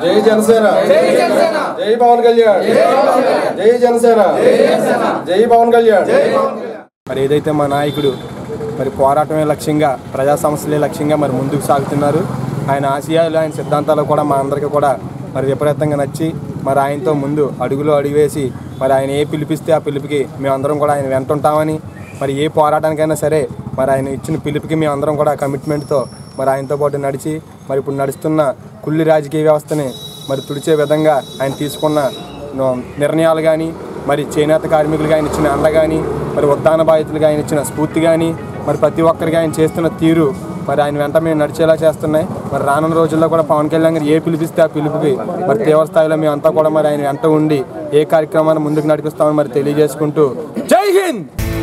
జై జనసేన జై పవన్ కళ్యాణ్ జై జనసేన జై పవన్ కళ్యాణ్ మరి ఏదైతే మా నాయకుడు మరి పోరాటమే లక్ష్యంగా ప్రజా సమస్యలే లక్ష్యంగా మరి ముందుకు సాగుతున్నారు ఆయన ఆశయాలు ఆయన సిద్ధాంతాలు కూడా మా అందరికీ కూడా మరి విపరీతంగా నచ్చి మరి ఆయనతో ముందు అడుగులో అడుగు వేసి మరి ఆయన ఏ పిలిపిస్తే ఆ పిలుపుకి మేమందరం కూడా ఆయన వెంట ఉంటామని మరి ఏ పోరాటానికైనా సరే మరి ఆయన ఇచ్చిన పిలుపుకి మేమందరం కూడా కమిట్మెంట్తో మరి ఆయనతో పాటు నడిచి మరి ఇప్పుడు నడుస్తున్న కుళ్ళి రాజకీయ వ్యవస్థని మరి తుడిచే విధంగా ఆయన తీసుకున్న నో- నిర్ణయాలు కానీ మరి చేనేత కార్మికులుగా ఆయన ఇచ్చిన అండ కానీ మరి ఉద్దాన బాధితులుగా ఆయన ఇచ్చిన స్ఫూర్తి కానీ మరి ప్రతి ఒక్కరికి ఆయన చేస్తున్న తీరు మరి ఆయన వెంట మేము నడిచేలా చేస్తున్నాయి మరి రానున్న రోజుల్లో కూడా పవన్ కళ్యాణ్ గారు ఏ పిలిపిస్తే ఆ పిలుపుకి మరి తీవ్ర స్థాయిలో మేమంతా కూడా మరి ఆయన వెంట ఉండి ఏ కార్యక్రమాన్ని ముందుకు నడిపిస్తామని మరి తెలియజేసుకుంటూ జై హింద్